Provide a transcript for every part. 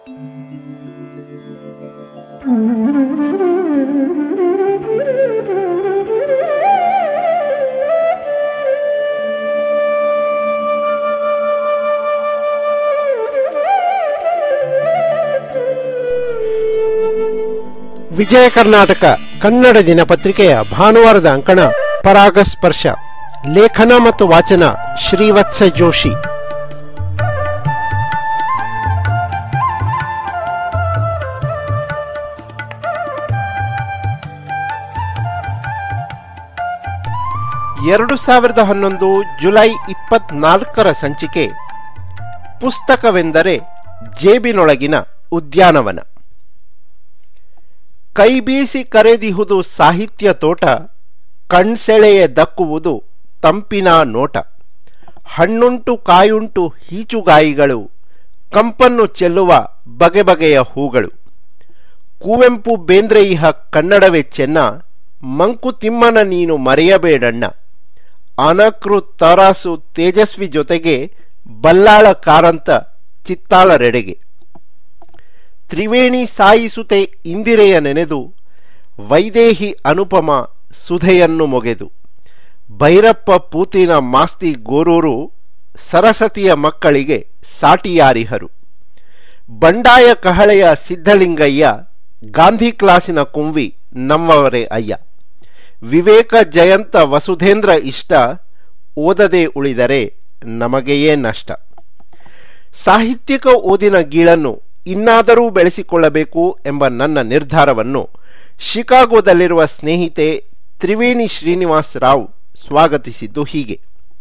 ವಿಜಯ ಕರ್ನಾಟಕ ಕನ್ನಡ ದಿನಪತ್ರಿಕೆಯ ಭಾನುವಾರದ ಅಂಕಣ ಪರಾಗಸ್ಪರ್ಶ ಲೇಖನ ಮತ್ತು ವಾಚನ ಶ್ರೀವತ್ಸ ಜೋಶಿ ಎರಡು ಸಾವಿರದ ಹನ್ನೊಂದು ಜುಲೈ ಇಪ್ಪತ್ನಾಲ್ಕರ ಸಂಚಿಕೆ ಪುಸ್ತಕವೆಂದರೆ ಜೇಬಿನೊಳಗಿನ ಉದ್ಯಾನವನ ಕೈಬೀಸಿ ಕರೆದಿಹುದು ಸಾಹಿತ್ಯ ತೋಟ ಕಣ್ಸೆಳೆಯ ದಕ್ಕುವುದು ತಂಪಿನ ನೋಟ ಹಣ್ಣುಂಟು ಕಾಯುಂಟು ಹೀಚುಗಾಯಿಗಳು ಕಂಪನ್ನು ಚೆಲ್ಲುವ ಬಗೆ ಬಗೆಯ ಹೂಗಳು ಕುವೆಂಪು ಬೇಂದ್ರೆ ಇಹ ಕನ್ನಡವೇ ಚೆನ್ನ ಮಂಕುತಿಮ್ಮನ ನೀನು ಮರೆಯಬೇಡಣ್ಣ ಅನಕೃ ತರಾಸು ತೇಜಸ್ವಿ ಜೊತೆಗೆ ಬಲ್ಲಾಳ ಕಾರಂತ ಚಿತ್ತಾಳರೆಡೆಗೆ ತ್ರಿವೇಣಿ ಸಾಯಿಸುತೆ ಇಂದಿರೆಯ ನೆನೆದು ವೈದೇಹಿ ಅನುಪಮ ಸುಧೆಯನ್ನು ಮೊಗೆದು ಭೈರಪ್ಪ ಪೂತಿನ ಮಾಸ್ತಿ ಗೋರೂರು ಸರಸತಿಯ ಮಕ್ಕಳಿಗೆ ಸಾಟಿಯಾರಿಹರು ಬಂಡಾಯ ಕಹಳೆಯ ಸಿದ್ಧಲಿಂಗಯ್ಯ ಗಾಂಧಿ ಕ್ಲಾಸಿನ ಕುಂವಿ ನಮ್ಮವರೇ ಅಯ್ಯ ವಿವೇಕ ಜಯಂತ ವಸುಧೇಂದ್ರ ಇಷ್ಟ ಓದದೆ ಉಳಿದರೆ ನಮಗೆಯೇ ನಷ್ಟ ಸಾಹಿತ್ಯಿಕ ಓದಿನ ಗೀಳನ್ನು ಇನ್ನಾದರೂ ಬೆಳೆಸಿಕೊಳ್ಳಬೇಕು ಎಂಬ ನನ್ನ ನಿರ್ಧಾರವನ್ನು ಶಿಕಾಗೋದಲ್ಲಿರುವ ಸ್ನೇಹಿತೆ ತ್ರಿವೇಣಿ ಶ್ರೀನಿವಾಸ್ ರಾವ್ ಸ್ವಾಗತಿಸಿದ್ದು ಹೀಗೆ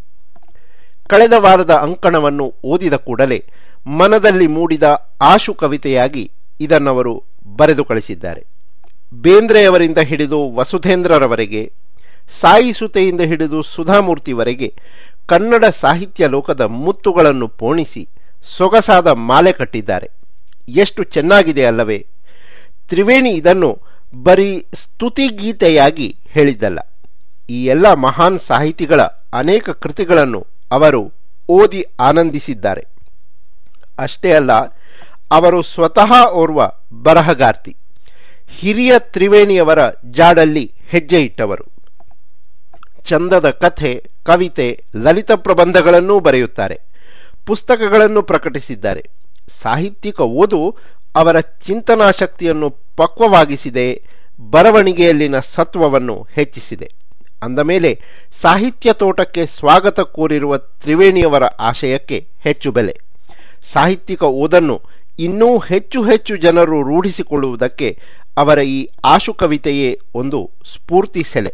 ಕಳೆದ ವಾರದ ಅಂಕಣವನ್ನು ಓದಿದ ಕೂಡಲೇ ಮನದಲ್ಲಿ ಮೂಡಿದ ಆಶು ಕವಿತೆಯಾಗಿ ಇದನ್ನವರು ಬರೆದು ಕಳಿಸಿದ್ದಾರೆ ಬೇಂದ್ರೆಯವರಿಂದ ಹಿಡಿದು ವಸುಧೇಂದ್ರರವರೆಗೆ ಸಾಯಿಸುತೆಯಿಂದ ಹಿಡಿದು ಸುಧಾಮೂರ್ತಿವರೆಗೆ ಕನ್ನಡ ಸಾಹಿತ್ಯ ಲೋಕದ ಮುತ್ತುಗಳನ್ನು ಪೋಣಿಸಿ ಸೊಗಸಾದ ಮಾಲೆ ಕಟ್ಟಿದ್ದಾರೆ ಎಷ್ಟು ಚೆನ್ನಾಗಿದೆ ಅಲ್ಲವೇ ತ್ರಿವೇಣಿ ಇದನ್ನು ಬರೀ ಸ್ತುತಿಗೀತೆಯಾಗಿ ಹೇಳಿದ್ದಲ್ಲ ಈ ಎಲ್ಲ ಮಹಾನ್ ಸಾಹಿತಿಗಳ ಅನೇಕ ಕೃತಿಗಳನ್ನು ಅವರು ಓದಿ ಆನಂದಿಸಿದ್ದಾರೆ ಅಷ್ಟೇ ಅಲ್ಲ ಅವರು ಸ್ವತಃ ಓರ್ವ ಬರಹಗಾರ್ತಿ ಹಿರಿಯ ತ್ರಿವೇಣಿಯವರ ಜಾಡಲ್ಲಿ ಹೆಜ್ಜೆ ಇಟ್ಟವರು ಚಂದದ ಕಥೆ ಕವಿತೆ ಲಲಿತ ಪ್ರಬಂಧಗಳನ್ನೂ ಬರೆಯುತ್ತಾರೆ ಪುಸ್ತಕಗಳನ್ನು ಪ್ರಕಟಿಸಿದ್ದಾರೆ ಸಾಹಿತ್ಯಿಕ ಓದು ಅವರ ಚಿಂತನಾಶಕ್ತಿಯನ್ನು ಪಕ್ವವಾಗಿಸಿದೆ ಬರವಣಿಗೆಯಲ್ಲಿನ ಸತ್ವವನ್ನು ಹೆಚ್ಚಿಸಿದೆ ಅಂದಮೇಲೆ ಸಾಹಿತ್ಯ ತೋಟಕ್ಕೆ ಸ್ವಾಗತ ಕೋರಿರುವ ತ್ರಿವೇಣಿಯವರ ಆಶಯಕ್ಕೆ ಹೆಚ್ಚು ಬೆಲೆ ಸಾಹಿತ್ಯಿಕ ಓದನ್ನು ಇನ್ನೂ ಹೆಚ್ಚು ಹೆಚ್ಚು ಜನರು ರೂಢಿಸಿಕೊಳ್ಳುವುದಕ್ಕೆ ಅವರ ಈ ಆಶು ಕವಿತೆಯೇ ಒಂದು ಸ್ಫೂರ್ತಿ ಸೆಲೆ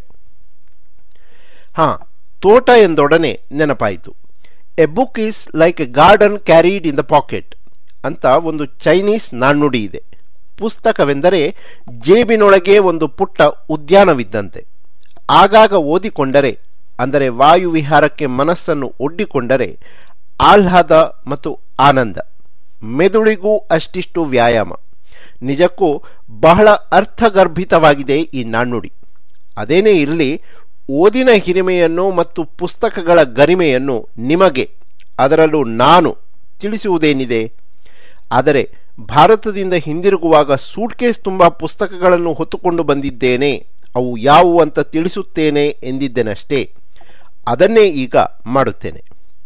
ಹಾ ತೋಟ ಎಂದೊಡನೆ ನೆನಪಾಯಿತು a book is like a garden carried in the pocket ಅಂತ ಒಂದು ಚೈನೀಸ್ ನಾಣ್ಣುಡಿ ಇದೆ ಪುಸ್ತಕವೆಂದರೆ ಜೇಬಿನೊಳಗೆ ಒಂದು ಪುಟ್ಟ ಉದ್ಯಾನವಿದ್ದಂತೆ ಆಗಾಗ ಓದಿಕೊಂಡರೆ ಅಂದರೆ ವಾಯುವಿಹಾರಕ್ಕೆ ಮನಸ್ಸನ್ನು ಒಡ್ಡಿಕೊಂಡರೆ ಆಹ್ಲಾದ ಮತ್ತು ಆನಂದ ಮೆದುಳಿಗೂ ಅಷ್ಟಿಷ್ಟು ವ್ಯಾಯಾಮ ನಿಜಕ್ಕೂ ಬಹಳ ಅರ್ಥಗರ್ಭಿತವಾಗಿದೆ ಈ ನಾಣ್ಣುಡಿ ಅದೇನೇ ಇರಲಿ ಓದಿನ ಹಿರಿಮೆಯನ್ನು ಮತ್ತು ಪುಸ್ತಕಗಳ ಗರಿಮೆಯನ್ನು ನಿಮಗೆ ಅದರಲ್ಲೂ ನಾನು ತಿಳಿಸುವುದೇನಿದೆ ಆದರೆ ಭಾರತದಿಂದ ಹಿಂದಿರುಗುವಾಗ ಸೂಟ್ಕೇಸ್ ತುಂಬ ಪುಸ್ತಕಗಳನ್ನು ಹೊತ್ತುಕೊಂಡು ಬಂದಿದ್ದೇನೆ ಅವು ಯಾವುವು ಅಂತ ತಿಳಿಸುತ್ತೇನೆ ಎಂದಿದ್ದೇನಷ್ಟೇ ಅದನ್ನೇ ಈಗ ಮಾಡುತ್ತೇನೆ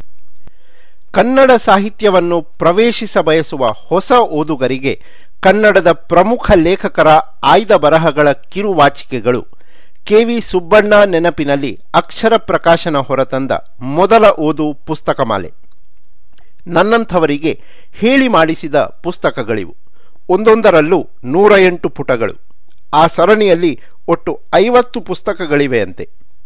ಕನ್ನಡ ಸಾಹಿತ್ಯವನ್ನು ಪ್ರವೇಶಿಸ ಬಯಸುವ ಹೊಸ ಓದುಗರಿಗೆ ಕನ್ನಡದ ಪ್ರಮುಖ ಲೇಖಕರ ಆಯ್ದ ಬರಹಗಳ ಕಿರುವಾಚಿಕೆಗಳು ಕೆವಿ ಸುಬ್ಬಣ್ಣ ನೆನಪಿನಲ್ಲಿ ಅಕ್ಷರ ಪ್ರಕಾಶನ ಹೊರತಂದ ಮೊದಲ ಓದು ಪುಸ್ತಕಮಾಲೆ ನನ್ನಂಥವರಿಗೆ ಹೇಳಿ ಮಾಡಿಸಿದ ಪುಸ್ತಕಗಳಿವು ಒಂದೊಂದರಲ್ಲೂ ನೂರ ಎಂಟು ಪುಟಗಳು ಆ ಸರಣಿಯಲ್ಲಿ ಒಟ್ಟು ಐವತ್ತು ಪುಸ್ತಕಗಳಿವೆಯಂತೆ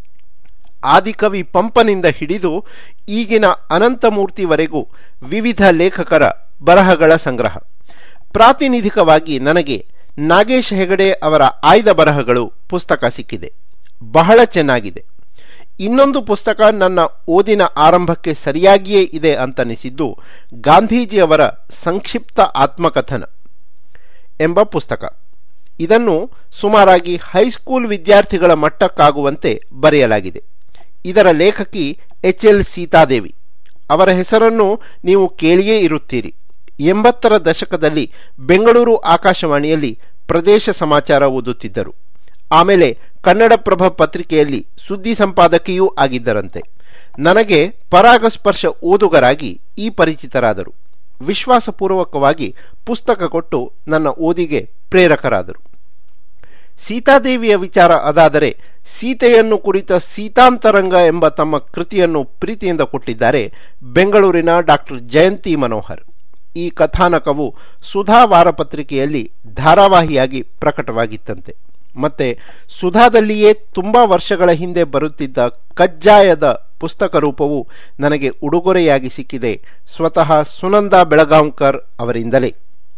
ಆದಿಕವಿ ಪಂಪನಿಂದ ಹಿಡಿದು ಈಗಿನ ಅನಂತಮೂರ್ತಿವರೆಗೂ ವಿವಿಧ ಲೇಖಕರ ಬರಹಗಳ ಸಂಗ್ರಹ ಪ್ರಾತಿನಿಧಿಕವಾಗಿ ನನಗೆ ನಾಗೇಶ್ ಹೆಗಡೆ ಅವರ ಆಯ್ದ ಬರಹಗಳು ಪುಸ್ತಕ ಸಿಕ್ಕಿದೆ ಬಹಳ ಚೆನ್ನಾಗಿದೆ ಇನ್ನೊಂದು ಪುಸ್ತಕ ನನ್ನ ಓದಿನ ಆರಂಭಕ್ಕೆ ಸರಿಯಾಗಿಯೇ ಇದೆ ಅಂತನಿಸಿದ್ದು ಗಾಂಧೀಜಿಯವರ ಸಂಕ್ಷಿಪ್ತ ಆತ್ಮಕಥನ ಎಂಬ ಪುಸ್ತಕ ಇದನ್ನು ಸುಮಾರಾಗಿ ಹೈಸ್ಕೂಲ್ ವಿದ್ಯಾರ್ಥಿಗಳ ಮಟ್ಟಕ್ಕಾಗುವಂತೆ ಬರೆಯಲಾಗಿದೆ ಇದರ ಲೇಖಕಿ ಎಚ್ ಎಲ್ ಸೀತಾದೇವಿ ಅವರ ಹೆಸರನ್ನು ನೀವು ಕೇಳಿಯೇ ಇರುತ್ತೀರಿ ಎಂಬತ್ತರ ದಶಕದಲ್ಲಿ ಬೆಂಗಳೂರು ಆಕಾಶವಾಣಿಯಲ್ಲಿ ಪ್ರದೇಶ ಸಮಾಚಾರ ಓದುತ್ತಿದ್ದರು ಆಮೇಲೆ ಕನ್ನಡಪ್ರಭ ಪತ್ರಿಕೆಯಲ್ಲಿ ಸುದ್ದಿ ಸಂಪಾದಕಿಯೂ ಆಗಿದ್ದರಂತೆ ನನಗೆ ಪರಾಗಸ್ಪರ್ಶ ಓದುಗರಾಗಿ ಈ ಪರಿಚಿತರಾದರು ವಿಶ್ವಾಸಪೂರ್ವಕವಾಗಿ ಪುಸ್ತಕ ಕೊಟ್ಟು ನನ್ನ ಓದಿಗೆ ಪ್ರೇರಕರಾದರು ಸೀತಾದೇವಿಯ ವಿಚಾರ ಅದಾದರೆ ಸೀತೆಯನ್ನು ಕುರಿತ ಸೀತಾಂತರಂಗ ಎಂಬ ತಮ್ಮ ಕೃತಿಯನ್ನು ಪ್ರೀತಿಯಿಂದ ಕೊಟ್ಟಿದ್ದಾರೆ ಬೆಂಗಳೂರಿನ ಡಾಕ್ಟರ್ ಜಯಂತಿ ಮನೋಹರ್ ಈ ಕಥಾನಕವು ಸುಧಾ ವಾರಪತ್ರಿಕೆಯಲ್ಲಿ ಧಾರಾವಾಹಿಯಾಗಿ ಪ್ರಕಟವಾಗಿತ್ತಂತೆ ಮತ್ತೆ ಸುಧಾದಲ್ಲಿಯೇ ತುಂಬಾ ವರ್ಷಗಳ ಹಿಂದೆ ಬರುತ್ತಿದ್ದ ಕಜ್ಜಾಯದ ಪುಸ್ತಕ ರೂಪವು ನನಗೆ ಉಡುಗೊರೆಯಾಗಿ ಸಿಕ್ಕಿದೆ ಸ್ವತಃ ಸುನಂದ ಬೆಳಗಾಂಕರ್ ಅವರಿಂದಲೇ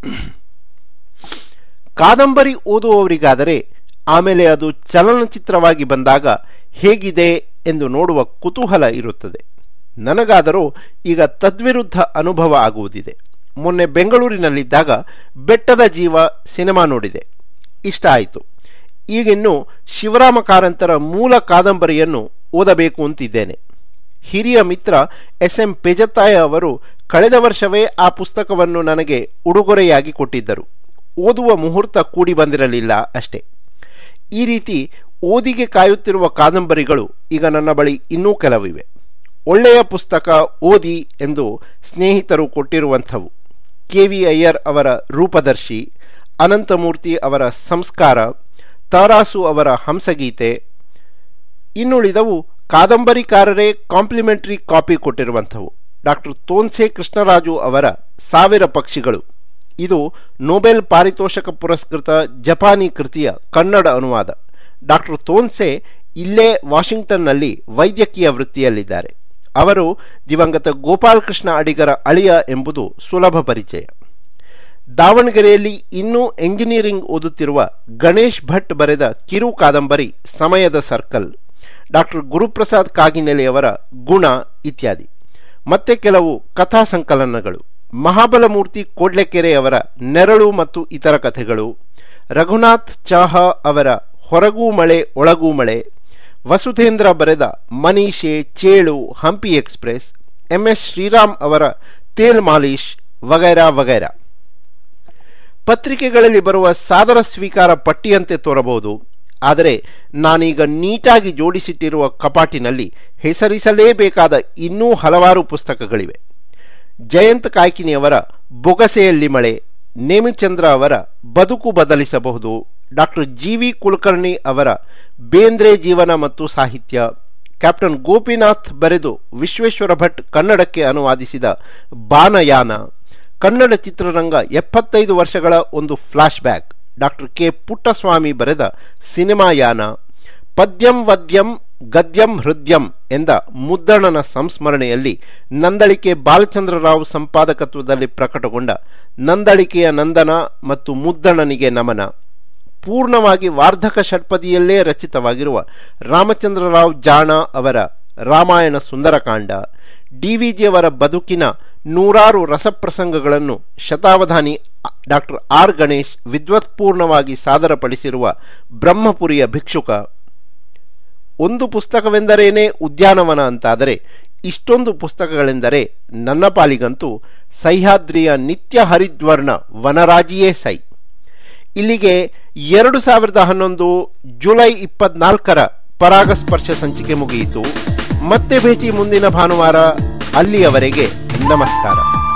ಕಾದಂಬರಿ ಓದುವವರಿಗಾದರೆ ಆಮೇಲೆ ಅದು ಚಲನಚಿತ್ರವಾಗಿ ಬಂದಾಗ ಹೇಗಿದೆ ಎಂದು ನೋಡುವ ಕುತೂಹಲ ಇರುತ್ತದೆ ನನಗಾದರೂ ಈಗ ತದ್ವಿರುದ್ಧ ಅನುಭವ ಆಗುವುದಿದೆ ಮೊನ್ನೆ ಬೆಂಗಳೂರಿನಲ್ಲಿದ್ದಾಗ ಬೆಟ್ಟದ ಜೀವ ಸಿನಿಮಾ ನೋಡಿದೆ ಇಷ್ಟ ಆಯಿತು ಈಗಿನ್ನು ಶಿವರಾಮ ಕಾರಂತರ ಮೂಲ ಕಾದಂಬರಿಯನ್ನು ಓದಬೇಕು ಅಂತಿದ್ದೇನೆ ಹಿರಿಯ ಮಿತ್ರ ಎಸ್ ಎಂ ಪೆಜತ್ತಾಯ ಅವರು ಕಳೆದ ವರ್ಷವೇ ಆ ಪುಸ್ತಕವನ್ನು ನನಗೆ ಉಡುಗೊರೆಯಾಗಿ ಕೊಟ್ಟಿದ್ದರು ಓದುವ ಮುಹೂರ್ತ ಕೂಡಿ ಬಂದಿರಲಿಲ್ಲ ಅಷ್ಟೇ ಈ ರೀತಿ ಓದಿಗೆ ಕಾಯುತ್ತಿರುವ ಕಾದಂಬರಿಗಳು ಈಗ ನನ್ನ ಬಳಿ ಇನ್ನೂ ಕೆಲವಿವೆ ಒಳ್ಳೆಯ ಪುಸ್ತಕ ಓದಿ ಎಂದು ಸ್ನೇಹಿತರು ಕೊಟ್ಟಿರುವಂಥವು ಕೆ ವಿ ಅಯ್ಯರ್ ಅವರ ರೂಪದರ್ಶಿ ಅನಂತಮೂರ್ತಿ ಅವರ ಸಂಸ್ಕಾರ ತಾರಾಸು ಅವರ ಹಂಸಗೀತೆ ಇನ್ನುಳಿದವು ಕಾದಂಬರಿಕಾರರೇ ಕಾಂಪ್ಲಿಮೆಂಟರಿ ಕಾಪಿ ಕೊಟ್ಟಿರುವಂಥವು ಡಾಕ್ಟರ್ ತೋನ್ಸೆ ಕೃಷ್ಣರಾಜು ಅವರ ಸಾವಿರ ಪಕ್ಷಿಗಳು ಇದು ನೊಬೆಲ್ ಪಾರಿತೋಷಕ ಪುರಸ್ಕೃತ ಜಪಾನಿ ಕೃತಿಯ ಕನ್ನಡ ಅನುವಾದ ಡಾಕ್ಟರ್ ತೋನ್ಸೆ ಇಲ್ಲೇ ವಾಷಿಂಗ್ಟನ್ನಲ್ಲಿ ವೈದ್ಯಕೀಯ ವೃತ್ತಿಯಲ್ಲಿದ್ದಾರೆ ಅವರು ದಿವಂಗತ ಗೋಪಾಲಕೃಷ್ಣ ಅಡಿಗರ ಅಳಿಯ ಎಂಬುದು ಸುಲಭ ಪರಿಚಯ ದಾವಣಗೆರೆಯಲ್ಲಿ ಇನ್ನೂ ಎಂಜಿನಿಯರಿಂಗ್ ಓದುತ್ತಿರುವ ಗಣೇಶ್ ಭಟ್ ಬರೆದ ಕಿರು ಕಾದಂಬರಿ ಸಮಯದ ಸರ್ಕಲ್ ಡಾಕ್ಟರ್ ಗುರುಪ್ರಸಾದ್ ಕಾಗಿನೆಲೆಯವರ ಗುಣ ಇತ್ಯಾದಿ ಮತ್ತೆ ಕೆಲವು ಕಥಾ ಸಂಕಲನಗಳು ಮಹಾಬಲಮೂರ್ತಿ ಕೋಡ್ಲೆಕೆರೆಯವರ ನೆರಳು ಮತ್ತು ಇತರ ಕಥೆಗಳು ರಘುನಾಥ್ ಚಾಹಾ ಅವರ ಹೊರಗೂ ಮಳೆ ಒಳಗೂ ಮಳೆ ವಸುಧೇಂದ್ರ ಬರೆದ ಮನೀಷೆ ಚೇಳು ಹಂಪಿ ಎಕ್ಸ್ಪ್ರೆಸ್ ಎಂಎಸ್ ಶ್ರೀರಾಮ್ ಅವರ ತೇಲ್ ಮಾಲಿಶ್ ವಗೈರಾ ವಗೈರಾ ಪತ್ರಿಕೆಗಳಲ್ಲಿ ಬರುವ ಸಾದರ ಸ್ವೀಕಾರ ಪಟ್ಟಿಯಂತೆ ತೋರಬಹುದು ಆದರೆ ನಾನೀಗ ನೀಟಾಗಿ ಜೋಡಿಸಿಟ್ಟಿರುವ ಕಪಾಟಿನಲ್ಲಿ ಹೆಸರಿಸಲೇಬೇಕಾದ ಇನ್ನೂ ಹಲವಾರು ಪುಸ್ತಕಗಳಿವೆ ಜಯಂತ್ ಕಾಯ್ಕಿನಿಯವರ ಬೊಗಸೆಯಲ್ಲಿ ಮಳೆ ನೇಮಿಚಂದ್ರ ಅವರ ಬದುಕು ಬದಲಿಸಬಹುದು ಡಾಕ್ಟರ್ ಜಿ ವಿ ಕುಲಕರ್ಣಿ ಅವರ ಬೇಂದ್ರೆ ಜೀವನ ಮತ್ತು ಸಾಹಿತ್ಯ ಕ್ಯಾಪ್ಟನ್ ಗೋಪಿನಾಥ್ ಬರೆದು ವಿಶ್ವೇಶ್ವರ ಭಟ್ ಕನ್ನಡಕ್ಕೆ ಅನುವಾದಿಸಿದ ಬಾನಯಾನ ಕನ್ನಡ ಚಿತ್ರರಂಗ ಎಪ್ಪತ್ತೈದು ವರ್ಷಗಳ ಒಂದು flashback doctor K Puttaswamy ಬರೆದ ಸಿನಿಮಾಯಾನ ಪದ್ಯಂ ವದ್ಯಂ ಗದ್ಯಂ ಹೃದಯಂ ಎಂದ ಮುದ್ದಣನ ಸಂಸ್ಮರಣೆಯಲ್ಲಿ ನಂದಳಿಕೆ ಬಾಲಚಂದ್ರರಾವ್ ಸಂಪಾದಕತ್ವದಲ್ಲಿ ಪ್ರಕಟಗೊಂಡ ನಂದಳಿಕೆಯ ನಂದನ ಮತ್ತು ಮುದ್ದಣನಿಗೆ ನಮನ ಪೂರ್ಣವಾಗಿ ವಾರ್ಧಕ ಷಟ್ಪದಿಯಲ್ಲೇ ರಚಿತವಾಗಿರುವ ರಾಮಚಂದ್ರರಾವ್ ಜಾಣ ಅವರ ರಾಮಾಯಣ ಸುಂದರಕಾಂಡ ಡಿವಿಜಿಯವರ ಬದುಕಿನ ನೂರಾರು ರಸಪ್ರಸಂಗಗಳನ್ನು ಶತಾವಧಾನಿ ಡಾಕ್ಟರ್ ಆರ್ ಗಣೇಶ್ ವಿದ್ವತ್ಪೂರ್ಣವಾಗಿ ಸಾದರಪಡಿಸಿರುವ ಬ್ರಹ್ಮಪುರಿಯ ಭಿಕ್ಷುಕ ಒಂದು ಪುಸ್ತಕವೆಂದರೇನೇ ಉದ್ಯಾನವನ ಅಂತಾದರೆ ಇಷ್ಟೊಂದು ಪುಸ್ತಕಗಳೆಂದರೆ ನನ್ನ ಪಾಲಿಗಂತೂ ಸಹ್ಯಾದ್ರಿಯ ನಿತ್ಯ ಹರಿದ್ವರ್ಣ ವನರಾಜಿಯೇ ಸೈ ಇಲ್ಲಿಗೆ ಎರಡು ಸಾವಿರದ ಹನ್ನೊಂದು ಜುಲೈ ಇಪ್ಪತ್ನಾಲ್ಕರ ಪರಾಗಸ್ಪರ್ಶ ಸಂಚಿಕೆ ಮುಗಿಯಿತು ಮತ್ತೆ ಭೇಟಿ ಮುಂದಿನ ಭಾನುವಾರ ಅಲ್ಲಿಯವರೆಗೆ ನಮಸ್ಕಾರ